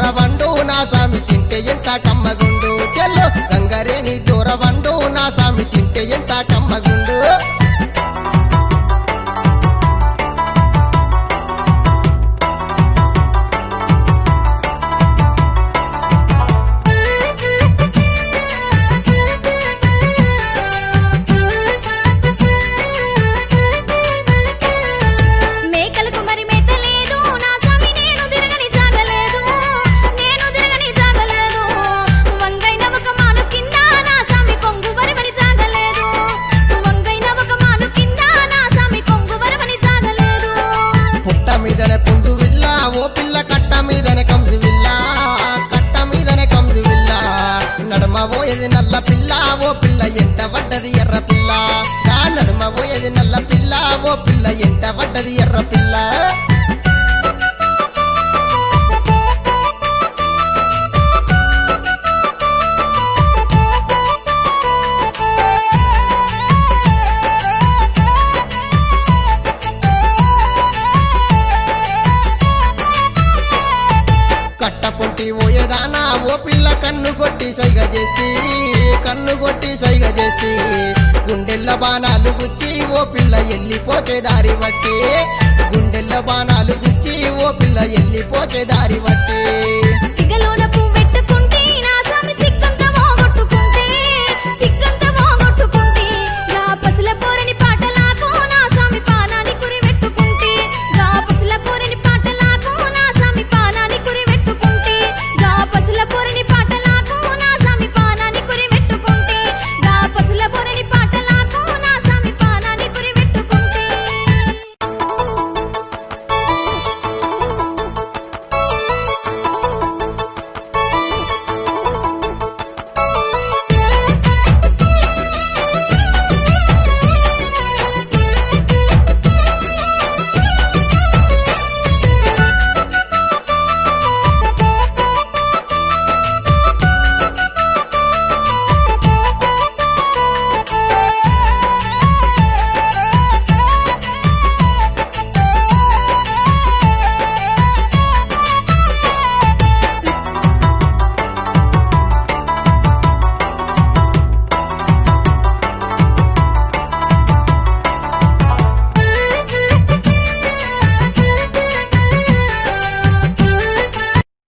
దూరవండు నా సామి తింటే ఎంత కమ్మగుండు చెల్లు గంగరేని దూరవండు నా సామి తింటే ఎంత కమ్మగుండు మేకలకు మరి మేత లేదు నా స్వామి నేను తిరగని జాగలేదు నేను తిరగని జాగలేదు వంగైన ఒక మాను కింద నా స్వామి కొంగు వరమని జాగలేదు వంగైన ఒక మాను కింద నా స్వామి కొంగు వరమని జాగలేదు పుట్ట మీదనే పుంజు విల్ల ఓ పిల్ల కట్ట మీదనే కంజు విల్ల కట్ట మీదనే కంజు విల్ల నడుమ పోయేది నల్ల పిల్ల ఓ పిల్ల ఎంట పడ్డది ఎర్ర పిల్ల గా నడుమ పోయేది నల్ల పిల్ల ఓ పిల్ల ఎంట పడ్డది ఎర్ర పిల్ల కట్ట పొంటి పోయేదానా ఓ పిల్ల కన్ను కొట్టి సైగ చేసి కన్ను కొట్టి సైగ చేసి గుండెల్ల బాణాలు గుచ్చి ఓ పిల్ల ఎల్లిపోతే దారి బట్టి గుండెల్ల బాణాలు గుచ్చి ఓ పిల్ల ఎల్లిపోతే దారి బట్టి